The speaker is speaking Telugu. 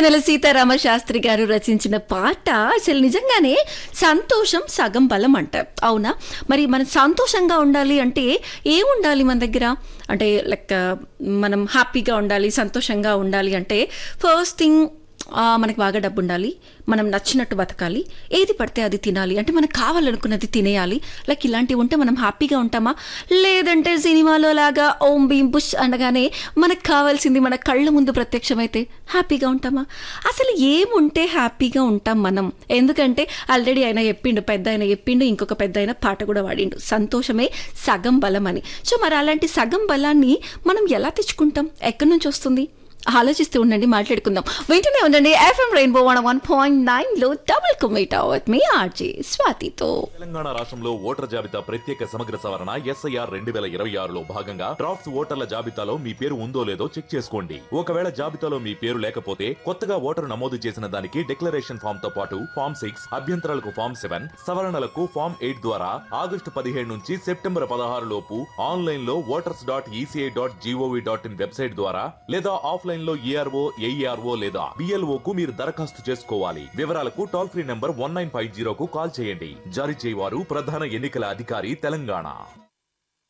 సిరివెనెల సీతారామ శాస్త్రి గారు రచించిన పాట అసలు నిజంగానే సంతోషం సగం బలం అంటారు అవునా మరి మనం సంతోషంగా ఉండాలి అంటే ఏం ఉండాలి మన దగ్గర అంటే లైక్ మనం హ్యాపీగా ఉండాలి సంతోషంగా ఉండాలి అంటే ఫస్ట్ థింగ్ ఆ, మనకి బాగా డబ్బు ఉండాలి మనం నచ్చినట్టు బతకాలి ఏది పడితే అది తినాలి అంటే మనకు కావాలనుకున్నది తినేయాలి లైక్ ఇలాంటివి ఉంటే మనం హ్యాపీగా ఉంటామా లేదంటే సినిమాలో లాగా ఓం భీం బుష్ అనగానే మనకు కావాల్సింది మన కళ్ళ ముందు ప్రత్యక్షమైతే హ్యాపీగా ఉంటామా అసలు ఏముంటే హ్యాపీగా ఉంటాం మనం ఎందుకంటే ఆల్రెడీ ఆయన చెప్పిండు పెద్ద ఆయన చెప్పిండు ఇంకొక పెద్ద ఆయన పాట కూడా వాడిండు సంతోషమే సగం బలం అని సో మరి అలాంటి సగం బలాన్ని మనం ఎలా తెచ్చుకుంటాం ఎక్కడి నుంచి వస్తుంది ఆలోచిస్తూ ఉండండి మాట్లాడుకుందాం వెంటనే ఉండండి FM rainbow one one point nine లో డబుల్ కుమేటా విత్ మీ ఆర్జే స్వాతితో తెలంగాణ రాష్ట్రంలో ఓటర్ జాబితా ప్రత్యేక సమగ్ర సవరణ ఎస్ఐఆర్ రెండు వేల ఇరవై ఆరులో భాగంగా డ్రాఫ్ట్స్ ఓటర్ల జాబితాలో మీ పేరు ఉందో లేదో చెక్ చేసుకోండి ఒకవేళ జాబితాలో మీ పేరు లేకపోతే కొత్తగా ఓటరు నమోదు చేసిన దానికి డిక్లరేషన్ ఫామ్ తో పాటు ఫామ్ సిక్స్ అభ్యంతరాలకు ఫామ్ సెవెన్ సవరణలకు ఫామ్ ఎయిట్ ద్వారా ఆగస్టు పదిహేడు నుంచి సెప్టెంబర్ పదహారు లోపు ఆన్లైన్ లో voters dot ECI dot G O V dot in website ద్వారా లేదా ఆఫ్లైన్ లో ఏఆర్ఓ ఏఈఆర్ఓ లేదా బిఎల్ఓ కు మీరు దరఖాస్తు చేసుకోవాలి వివరాలకు toll free number one nine five జీరోకు కాల్ చేయండి జారీ చేయవారు ప్రధాన ఎన్నికల అధికారి తెలంగాణ